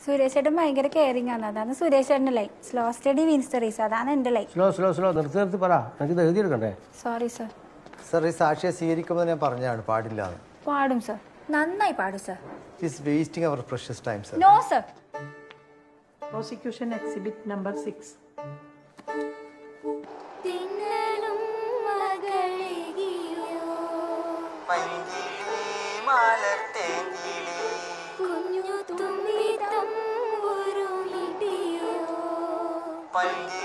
സുരേഷ് ചേട്ടൻ ഭയങ്കര കെയറിങ് ആണ് അതാണ് സുരേഷ് ചേട്ടൻ്റെ line slow steady wins the race അതാണ് എൻ്റെ ലൈൻ സ്ലോ സ്ലോ സ്ലോ നിർത്തി നിർത്തി പറ എനിക്ക് ഇത് എഴുതിയെടുക്കണ്ടേ സോറി സർ സർ ഈ സാക്ഷിയെ സ്വീകരിക്കുമ്പോൾ ഞാൻ പറഞ്ഞതാണ് പാടില്ല എന്ന് പാടും സർ നന്നായി പാടും sir is wasting our precious time sir no sir Prosecution Exhibit Number 6. തിന്നലും മകളിയോ കുഞ്ഞു തുമ്പി തമ്പുരുമിടിയോ